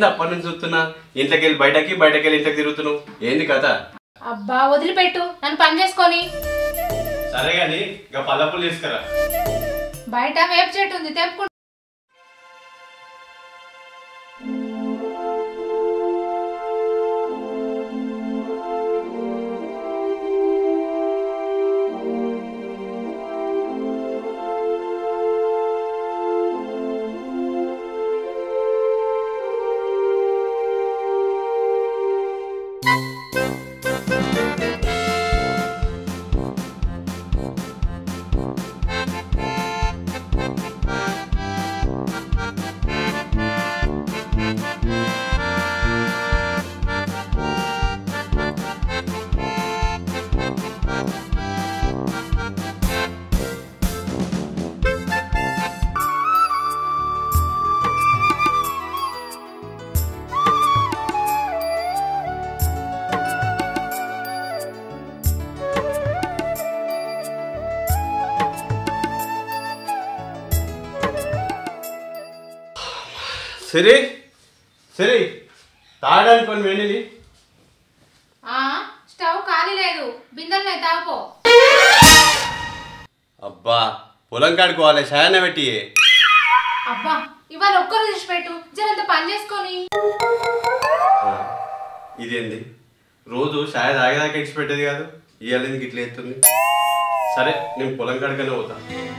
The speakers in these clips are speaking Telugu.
ఏంది అప్పటి నుంచి చూస్తున్నా ఇంట్లోకి వెళ్ళి బయటకి బయటకి వెళ్ళి ఇంట్లోకి తిరుగుతున్నావు ఏంది కథ అబ్బా వదిలిపెట్టు నన్ను పని చేసుకొని సరే గాని ఇక పల్లపులు తీసుకురా బయట వేప చెట్టు ఉంది తెంపుకుంటా సరే సరే తాగడానికి కొన్ని వెండిని ఆ, స్టవ్ ఖాళీ లేదు బిందెలు తాగుపో అబ్బా పొలం కాడుకోవాలి షాయన పెట్టి అబ్బా ఇవాళ ఒక్కరు తీసిపెట్టు జరంత పని చేసుకొని ఇదేంది రోజు షాయ తాగేదాకా ఇడిచి పెట్టేది కాదు ఇవాళ ఎందుకు ఇట్లా ఎత్తుంది సరే నేను పొలం కాడికనే పోతా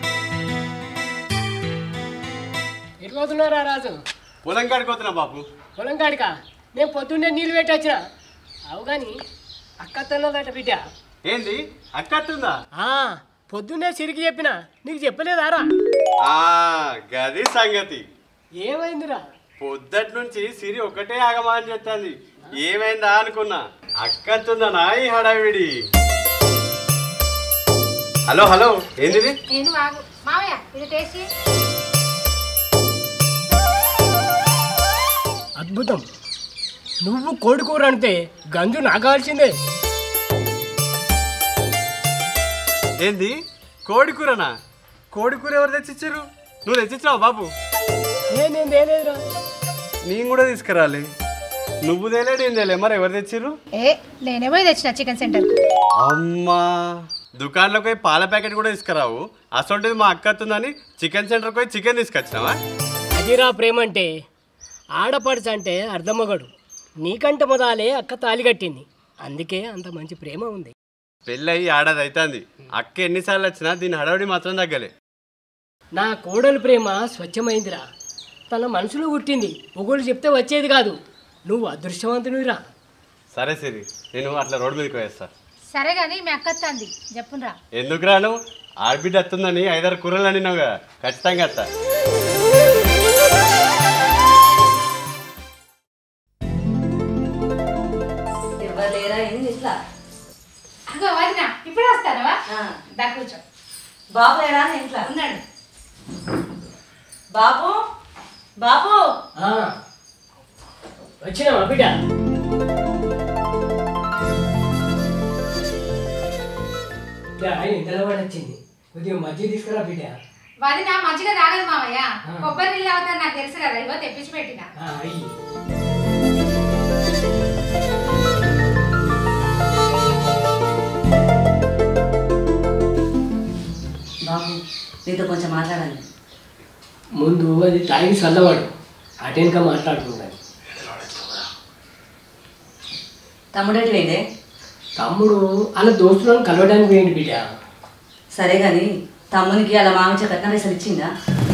ఎటు పోతున్నారా రాజు పొలం కాడికి బాబు పొలం కాడికా నేను పొద్దున్నే నీళ్ళు పెట్టి వచ్చిన అవు కానీ అక్క తిన్నదట బిడ్డ ఏంది అక్కత్తుందా ఆ, పొద్దున్నే సిరికి చెప్పిన నీకు చెప్పలేదారా ఆ గది సంగతి ఏమైందిరా పొద్దటి నుంచి సిరి ఒకటే ఆగమాని చెప్తాంది ఏమైందా అనుకున్నా అక్కత్తుందా నాయి హడావిడి హలో హలో ఏంది నేను వాగు మావయ్య ఇది టేస్ట్ చేయి. అద్భుతం నువ్వు కోడి కూర అంటే గంజు నాగాల్సిందే ఏంది కోడి కూరనా కోడి కూర ఎవరు తెచ్చిచ్చారు నువ్వు తెచ్చిచ్చావు బాబు ఏ నేను తేలేదురా నేను కూడా తీసుకురాలి నువ్వు తేలేడు ఏం తేలే మరి ఎవరు తెచ్చిర్రు ఏ నేనే పోయి తెచ్చిన చికెన్ సెంటర్ అమ్మా దుకాణంలోకి పోయి పాల ప్యాకెట్ కూడా తీసుకురావు అసొంటిది మా అక్క వస్తుందని చికెన్ సెంటర్కి పోయి చికెన్ తీసుకొచ్చినావా అదిరా ప్రేమ అంటే ఆడపడుచు అంటే అర్ధమగడు నీకంటే మొదలే అక్క తాలి కట్టింది అందుకే అంత మంచి ప్రేమ ఉంది పెళ్ళయి ఆడది అవుతుంది అక్క ఎన్నిసార్లు వచ్చినా దీని హడావిడి మాత్రం తగ్గలే నా కోడలు ప్రేమ స్వచ్ఛమైందిరా తన మనసులో పుట్టింది ఒకళ్ళు చెప్తే వచ్చేది కాదు నువ్వు అదృష్టవంతునిరా సరే సరి నేను అట్లా రోడ్డు మీదకి వేస్తా సరే కానీ మీ అక్క వస్తుంది చెప్పునరా ఎందుకు రాను ఆడబిడ్డ వస్తుందని ఐదారు కూరలు అడినావు కదా ఖచ్చితంగా వస్తా ఇవ్వలేరా ఏంది ఇట్లా అగో వదిన ఇప్పుడు వస్తానవా ఆ. దా కూర్చో బాబు లేరా ఇంట్లో ఉన్నాడు బాబు బాబు ఆ, వచ్చినావా బిడ్డ ఇంతలో వాడు వచ్చింది కొద్దిగా మధ్య తీసుకురా బిడ్డ వదిన మంచిగా తాగదు మావయ్య ఆ. కొబ్బరి నీళ్ళు తాగుతాను నాకు తెలుసు కదా ఇగో తెప్పించి పెట్టిన ఆ, అయ్యి బాబు నీతో కొంచెం మాట్లాడాలి ముందు అది తాగి చల్లవాడు అటెన్గా మాట్లాడుకుంటాను తమ్ముడేటి వేయండి తమ్ముడు అలా దోస్తులను కలవడానికి పోయింది బిడ్డ సరే కానీ తమ్మునికి అలా మామించే కట్నం పైసలు ఇచ్చిందా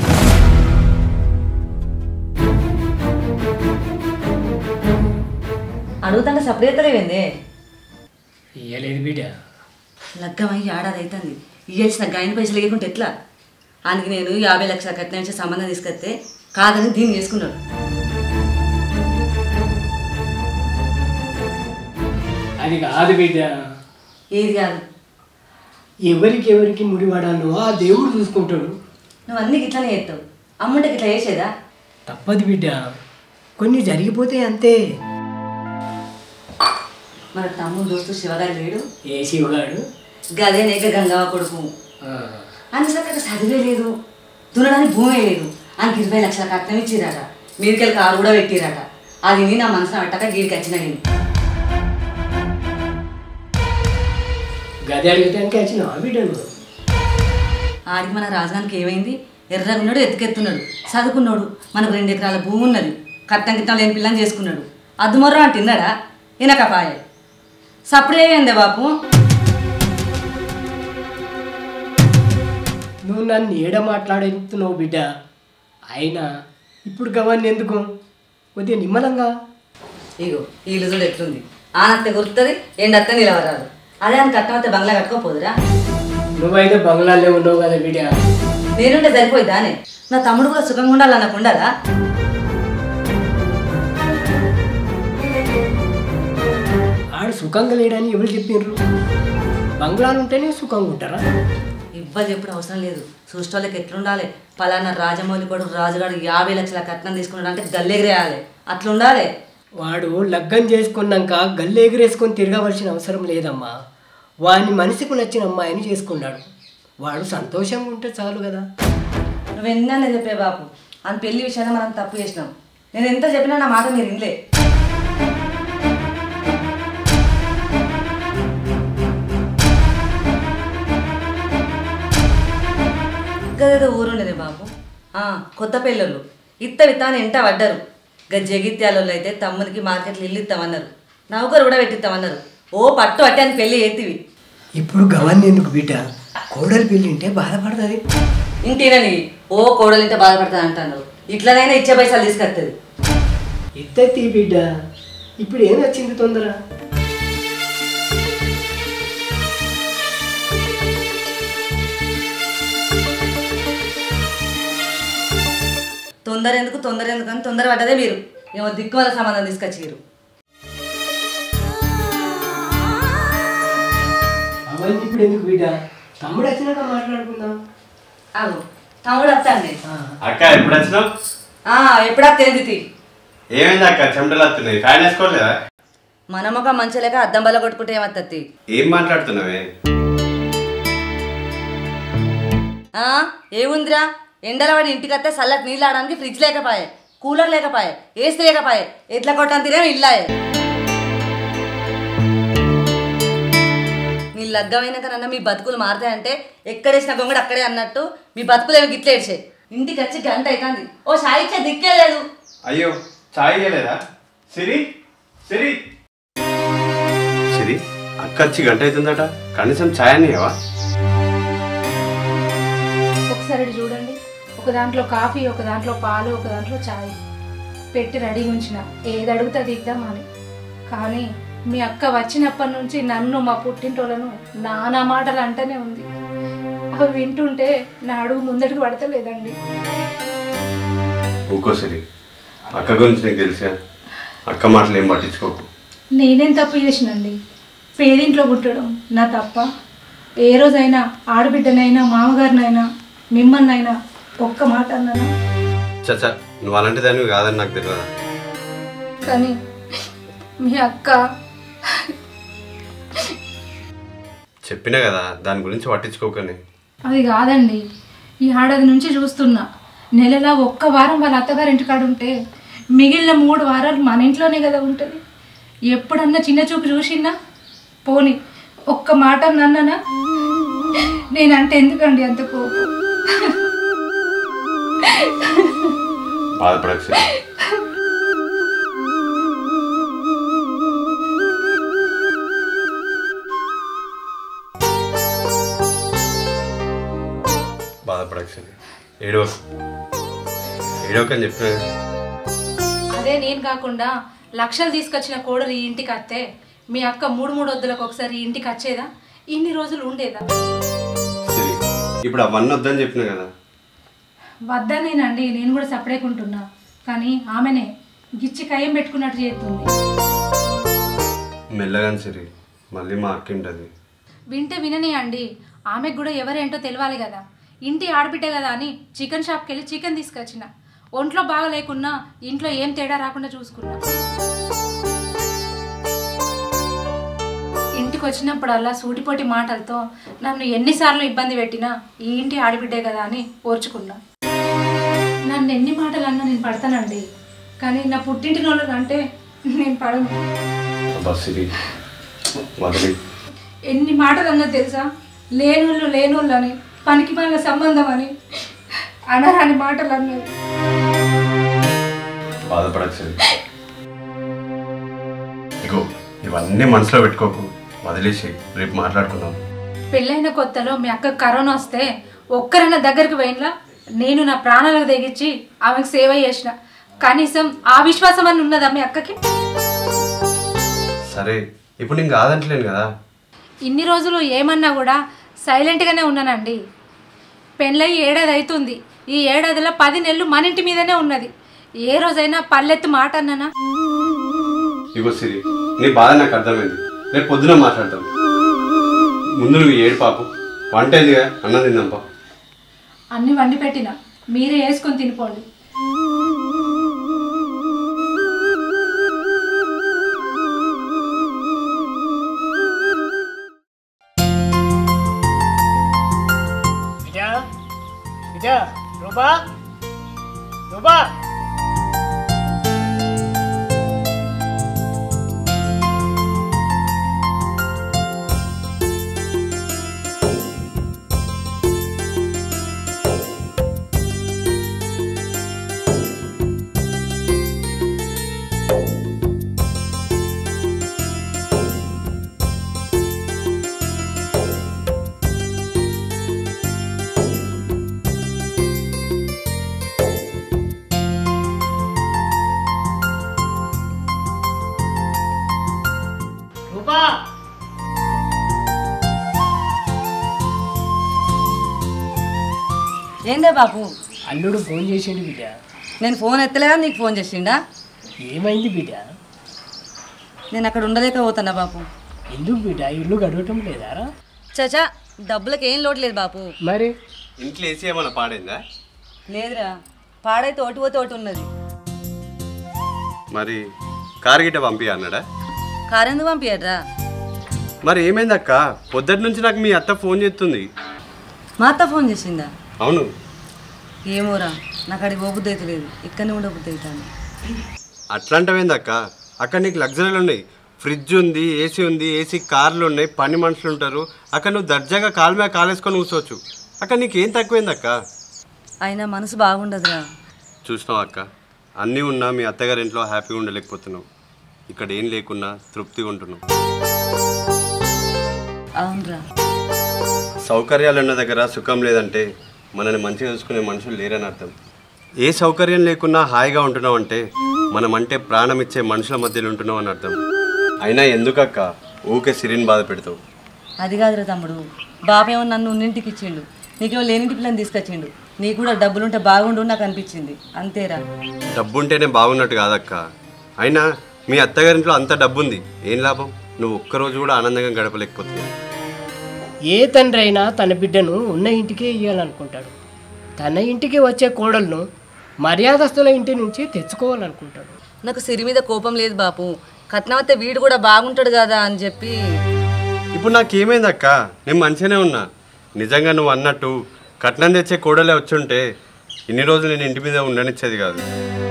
అడుగుతాంటే సపరేతలేవేంది ఇయ్యలేదు బిడ్డ లగ్గమై ఏడాది అవుతుంది ఇయ్యాల్సిన గాయన పైసలు లేకుంటే ఎట్లా అందుకు నేను యాభై లక్షల కట్నం ఇచ్చే సంబంధం తీసుకొస్తే కాదని దీన్ని చేసుకున్నాడు అది కాదు బిడ్డ ఏది కాదు ఎవరికి ఎవరికి ముడిపడాలో ఆ దేవుడు చూసుకుంటాడు నువ్వు అన్ని ఇట్లానే చేస్తావు అమ్ముంటే ఇట్లా చేసేదా తప్పదు బిడ్డ కొన్ని జరిగిపోతే అంతే మన తమ్ముడు దోస్తు శివగారు లేడు ఏ శివగాడు గదే నేక గంగవ్వ కొడుకు ఆ, అందుసరికి చదివే లేదు దున్నడానికి భూమే లేదు ఆయనకి ఇరవై లక్షల కట్నం ఇచ్చిరట మీరికెళ్ళి కారు కూడా పెట్టిరట అది విని నా మనసున పట్టక గీడికి వచ్చిన నేను గది అడిగటానికి వచ్చిన బిడ్డ నువ్వు ఆడికి మన రాజధానికి ఏమైంది ఎర్రగున్నాడు ఎత్తుకెత్తున్నాడు చదువుకున్నాడు మనకు రెండు ఎకరాల భూమి ఉన్నది కట్టం గిట్టం లేని పిల్లని చేసుకున్నాడు అద్దుమర్రం అని తిన్నాడా ఇనకపాయే సప్పుడే అయిందే బాపు నువ్వు నన్ను ఏడ మాట్లాడుతున్నావు బిడ్డ అయినా ఇప్పుడు గవాన్ని ఎందుకు కొద్దిగా నిమ్మలంగా ఇగో ఈ ఇల్లు ఎట్లుంది ఆనత్తే గుర్తుంది ఎండత్తే నిలవరాదు అదే అని కట్టమత్తే బంగ్లా కట్టుకోపోదురా నువ్వైతే బంగ్లాలో ఉన్నావు కదా బిడ్డ నేనుంటే సరిపోయిదానే నా తమ్ముడు కూడా సుఖంగా ఉండాలన్నకుండదా ఆడు సుఖంగా లేడని ఎవరు చెప్పిండ్రు బంగ్లాలు ఉంటేనే సుఖంగా ఉంటారా ఇవ్వదు ఎప్పుడు అవసరం లేదు సృష్టిలోకి ఎట్లుండాలి పలానా రాజమౌళి కొడుకు రాజుగాడు యాభై లక్షల కట్నం తీసుకున్నాడు అంటే గల్లెగిరేయాలి అట్లుండాలి వాడు లగ్గం చేసుకున్నాక గల్లు ఎగిరేసుకొని తిరగవలసిన అవసరం లేదమ్మా వాని మనసుకు నచ్చిన అమ్మాయిని చేసుకున్నాడు వాడు సంతోషంగా ఉంటే చాలు కదా నువ్వెన్నా చెప్పే బాపు అని పెళ్లి విషయాన్ని మనం తప్పు చేసినాం నేను ఎంత చెప్పినా నా మాట మీరు వినలే గదేదో ఊరుండేది బాబు ఆ, కొత్త పెళ్ళోళ్ళు ఇత్త విత్తాన్ని ఎంట పడ్డారు గ జగిత్యాలలో అయితే తమ్మునికి మార్కెట్లో ఇల్లు ఇస్తామన్నారు నౌకరు కూడా పెట్టిస్తామన్నారు ఓ పట్టు అట్టే అని పెళ్ళి ఎత్తివి ఇప్పుడు గవాన్ని ఎందుకు బిడ్డ కోడలి పెళ్ళి ఉంటే బాధపడుతుంది ఇంకేనని ఓ కోడలింటే బాధపడతా అంటాను ఇట్లనైనా ఇచ్చే పైసలు తీసుకొస్తుంది ఎత్తెత్తి బిడ్డ ఇప్పుడు ఏం వచ్చింది తొందర తొందర ఎందుకు తొందర ఎందుకు అని తొందర పడ్డదే మీరు ఏమో దిక్కుమల సంబంధం తీసుకొచ్చారు అవన్నీ ఇప్పుడు ఎందుకు బిడ్డ తమ్ముడు వచ్చినాక మాట్లాడుకుందాం అవు తమ్ముడు వస్తాండి ఆ, అక్క ఎప్పుడు వచ్చినావు ఆ, ఎప్పుడా తెలియదు ఏమైంది అక్క చెమటలు వస్తున్నాయి ఫ్యాన్ వేసుకోలేదా మన ముఖం మంచి లేక అద్దం బల్ల కొట్టుకుంటే ఏమత్తది ఏం మాట్లాడుతున్నావే ఆ, ఏముందిరా ఎండల వాడి ఇంటికి వస్తే చల్లటి నీళ్ళు ఆడడానికి ఫ్రిడ్జ్ లేకపోయే కూలర్ లేకపోయే ఏసీ లేకపోయే ఎట్లా కొట్టని తినే ఇల్లాయే మీ లగ్గమైనాక నన్న మీ బతుకులు మారుతాయంటే ఎక్కడేసిన గొంగడు అక్కడే అన్నట్టు మీ బతుకులు ఏమి గిట్లేడ్చే ఇంటికి వచ్చి గంట అవుతుంది ఓ సాయిచ్చే దిక్కే లేదు అయ్యో చాయ్ ఇయ్యలేదా సిరి సిరి సిరి అక్క వచ్చి గంట అవుతుందట కనీసం ఛాయ్ అనియవా ఒకసారి ఇటు చూడండి ఒక దాంట్లో కాఫీ ఒక దాంట్లో పాలు ఒక దాంట్లో చాయ్ పెట్టి రెడీగా ఉంచిన ఏది అడుగుతుంది ఇద్దామని కానీ మీ అక్క వచ్చినప్పటి నుంచి నన్ను మా పుట్టింటోళ్ళను నానా మాటలు అంటూనే ఉంది అవి వింటుంటే నా అడుగు ముందడికి పడతలేదండి ఊకో సిరి అక్క గురించి నీకు తెలుసా అక్క మాటలు ఏం పట్టించుకోకు నేనేం తప్పు చేసినండి పేదింట్లో పుట్టడం నా తప్ప ఏ రోజైనా ఆడబిడ్డనైనా మామగారినైనా మిమ్మల్నైనా ఒక్క మాట అన్నానా చచ్చా నువ్వు అలాంటి దానివి కాదని నాకు తెలియదా కానీ మీ అక్క చెప్పినా కదా దాని గురించి పట్టించుకోకని అది కాదండి ఈ ఏడాది నుంచి చూస్తున్నా నెలలో ఒక్క వారం వాళ్ళ అత్తగారి ఇంటికాడ ఉంటే మిగిలిన మూడు వారాలు మన ఇంట్లోనే కదా ఉంటుంది ఎప్పుడన్నా చిన్న చూపు చూసినా పోని ఒక్క మాట నన్ననా నేనంటే ఎందుకండి అంత కోపం బాధపడకు సిరి బాధపడకు సిరి ఏడవ ఏడవకని చెప్పినా కదా. అదే నేను కాకుండా లక్షలు తీసుకొచ్చిన కోడలు ఈ ఇంటికి అత్తే మీ అక్క మూడు మూడు వద్దులకు ఒకసారి ఈ ఇంటికి వచ్చేదా ఇన్ని రోజులు ఉండేదా సిరి ఇప్పుడు అవన్నీ వద్దని చెప్పినా కదా వద్దనేనండి నేను కూడా సపరేకుంటున్నా కానీ ఆమెనే గిచ్చి కయ్యం పెట్టుకున్నట్టు చేస్తుంది మెల్లగాని సిరి మళ్ళీ మా అక్క ఉంటుంది వింటే వినని అండి ఆమెకు కూడా ఎవరేంటో తెలియాలి కదా ఇంటి ఆడబిడ్డ కదా అని చికెన్ షాప్కి వెళ్ళి చికెన్ తీసుకొచ్చిన ఒంట్లో బాగా లేకున్నా ఇంట్లో ఏం తేడా రాకుండా చూసుకున్నా ఇంటికి వచ్చినప్పుడల్లా సూటిపోటి మాటలతో నన్ను ఎన్నిసార్లు ఇబ్బంది పెట్టినా ఈ ఇంటి ఆడబిడ్డే కదా అని ఓర్చుకున్నా నన్ను ఎన్ని మాటలు అన్నా నేను పడతానండి కానీ నా పుట్టింటి వాళ్ళని అంటే నేను పడను అబ్బా సిరి వదిలి ఎన్ని మాటలు అన్నా తెలుసా లేనోళ్ళు లేనోళ్ళు అని పనికి పనుల సంబంధం అని అనరాని మాటలు అన్నది బాధపడకు సిరి ఇగో ఇవన్నీ మనసులో పెట్టుకోకు వదిలేసి రేపు మాట్లాడుకుందాం పెళ్ళైన కొత్తలో మీ అక్క కరోనా వస్తే ఒక్కరైనా దగ్గరికి పోయినలా నేను నా ప్రాణాలకు తెగించి ఆమెకు సేవ చేసిన కనీసం ఆ విశ్వాసం అని ఉన్నదా మీ అక్కకి సరే ఇప్పుడు నేను కాదంటలేను కదా ఇన్ని రోజులు ఏమన్నా కూడా సైలెంట్గానే ఉన్నానండి పెళ్ళయి ఏడాది అవుతుంది ఈ ఏడాదిలో పది నెలలు మన ఇంటి మీదనే ఉన్నది ఏ రోజైనా పల్లెత్తు మాట అన్నానా ఇగో సిరి నీ బాధ నాకు అర్థమైంది రేపు పొద్దున మాట్లాడతాం ముందు నువ్వు ఏడు పాపు వంట అయిందిగా అన్నం తిందాం పా అన్ని వండి పెట్టిన మీరే వేసుకొని తినిపోండి బిడ్డ బిడ్డ రూపా రూపా రూపా ఏందే బాపు అల్లుడు ఫోన్ చేసిండు బిడ్డ నేను ఫోన్ ఎత్తలేదా నీకు ఫోన్ చేసిండా ఏమైంది బిడ్డ నేను అక్కడ ఉండలేకపోతున్నా బాపు ఎందుకు బిడ్డ ఇల్లు గడవటం లేదారా చచా డబ్బులకు ఏం లోటు లేదు బాపు మరి ఇంట్లో వేసి ఏమన్నా పాడైందా లేదురా పాడైతే ఓటు పోతే ఒకటి ఉన్నది మరి కారు గిట్ట పంపి అన్నాడా కారు ఎందుకు పంపించడ్రా మరి ఏమైందక్క పొద్దుటి నుంచి నాకు మీ అత్త ఫోన్ చేస్తుంది మా అత్త ఫోన్ చేసిందా అవును ఏమోరా నాకు అడిగి పోబుద్ది అయితే లేదు ఇక్కడనే ఉండబుద్ది అవుతాను అట్లాంటివేందక్క అక్కడ నీకు లగ్జరీలు ఉన్నాయి ఫ్రిడ్జ్ ఉంది ఏసీ ఉంది ఏసీ కార్లు ఉన్నాయి పని మనుషులు ఉంటారు అక్కడ నువ్వు దర్జాగా కాలు మీద కాలేసుకొని కూర్చోవచ్చు అక్కడ నీకు ఏం తక్కువైందక్క అయినా మనసు బాగుండదురా చూసినావు అక్క అన్నీ ఉన్నా మీ అత్తగారి ఇంట్లో హ్యాపీగా ఉండలేకపోతున్నావు ఇక్కడ ఏం లేకున్నా తృప్తిగా ఉంటున్నావు అవునరా సౌకర్యాలు ఉన్న దగ్గర సుఖం లేదంటే మనల్ని మంచిగా చూసుకునే మనుషులు లేరని అర్థం ఏ సౌకర్యం లేకున్నా హాయిగా ఉంటున్నావు అంటే మనం అంటే ప్రాణం ఇచ్చే మనుషుల మధ్యలో ఉంటున్నావు అని అర్థం అయినా ఎందుకక్క ఊకే సిరిని బాధ పెడతావు అది కాదురా తమ్ముడు బాపేమో నన్ను ఉన్నింటికి ఇచ్చిండు నీకేమో లేనింటి పిల్లని తీసుకొచ్చిండు నీకు కూడా డబ్బులుంటే బాగుండు నాకు అనిపించింది అంతేరా డబ్బు ఉంటేనే బాగున్నట్టు కాదక్క అయినా మీ అత్తగారింట్లో అంత డబ్బు ఉంది ఏం లాభం నువ్వు ఒక్కరోజు కూడా ఆనందంగా గడపలేకపోతున్నావు ఏ తండ్రి అయినా తన బిడ్డను ఉన్న ఇంటికే ఇవ్వాలనుకుంటాడు తన ఇంటికి వచ్చే కోడలను మర్యాదస్తుల ఇంటి నుంచి తెచ్చుకోవాలనుకుంటాడు నాకు సిరి మీద కోపం లేదు బాపు కట్నం అయితే వీడు కూడా బాగుంటాడు కదా అని చెప్పి ఇప్పుడు నాకేమైందక్క నేను మంచిగానే ఉన్నా నిజంగా నువ్వు అన్నట్టు కట్నం తెచ్చే కోడలే వచ్చుంటే ఇన్ని రోజులు నేను ఇంటి మీద ఉండనిచ్చేది కాదు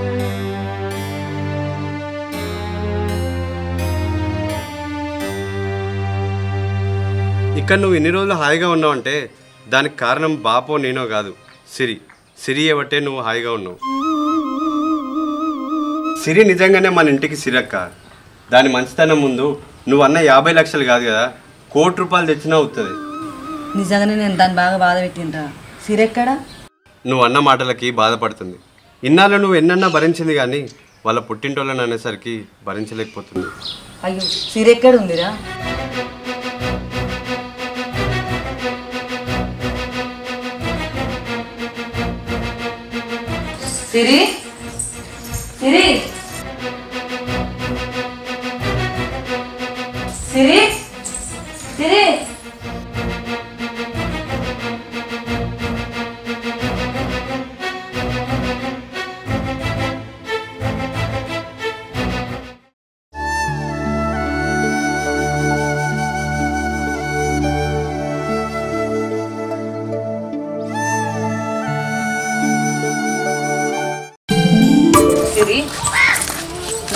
ఇక్కడ నువ్వు ఇన్ని రోజులు హాయిగా ఉన్నావంటే దానికి కారణం బాపో నేనో కాదు సిరి సిరి ఏబట్టే నువ్వు హాయిగా ఉన్నావు సిరి నిజంగానే మన ఇంటికి సిరక్క దాని మంచితనం ముందు నువ్వు అన్న యాభై లక్షలు కాదు కదా కోటి రూపాయలు తెచ్చినా అవుతుంది నిజంగానే నేను దాన్ని బాగా బాధ పెట్టిండ్రా సిరెక్కడా నువ్వు అన్న మాటలకి బాధపడుతుంది ఇన్నాళ్ళు నువ్వు ఎన్నన్నా భరించింది కానీ వాళ్ళ పుట్టింటోళ్ళని అనేసరికి భరించలేకపోతుంది అయ్యో సిరెక్కడ ఉందిరా సిరి సిరి సిరి సిరి సిరి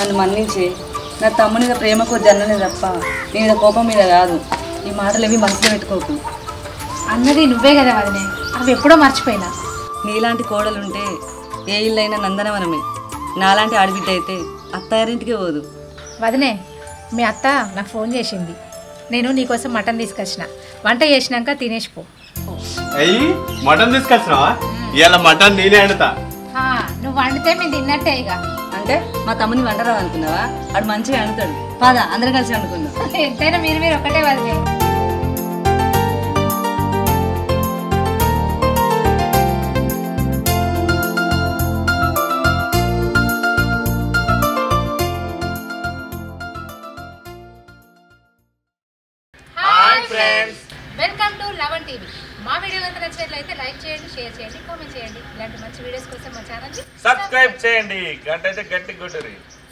నన్ను మన్నించి నా తమ్ముని మీద ప్రేమ కొద్ది అన్ననే తప్ప నీ మీద కోపం మీద కాదు ఈ మాటలు ఏవి మనసులో పెట్టుకోకు అన్నది నువ్వే కదా వదినే అవి ఎప్పుడో మర్చిపోయినా నీలాంటి కోడలుంటే ఏ ఇల్లైనా నందనవనమే నాలాంటి ఆడబిడ్డ అయితే అత్తారింటికి పోదు వదినే మీ అత్త నాకు ఫోన్ చేసింది నేను నీకోసం మటన్ తీసుకొచ్చిన వంట చేసినాక తినేసిపో అయ్యి మటన్ తీసుకొచ్చినావా ఇవాళ మటన్ నేనే వండుతా నువ్వు వండితే మేము తిన్నట్టే ఇక అంటే మా తమ్ముని వంటరాదు అనుకున్నావా వాడు మంచిగా అనుతాడు పద అందరం కలిసి అనుకుందాం ఎంతైనా మీరు మీరు ఒకటే వదిలే హాయ్ ఫ్రెండ్స్ వెల్కమ్ టు లవన్ టీవీ మా వీడియో కనుక నచ్చినట్లయితే లైక్ చేయండి షేర్ చేయండి కామెంట్ చేయండి ఇలాంటి మంచి వీడియోస్ కోసం మా ఛానల్ సబ్స్క్రైబ్ చేయండి గంట అయితే గట్టి కొట్టురి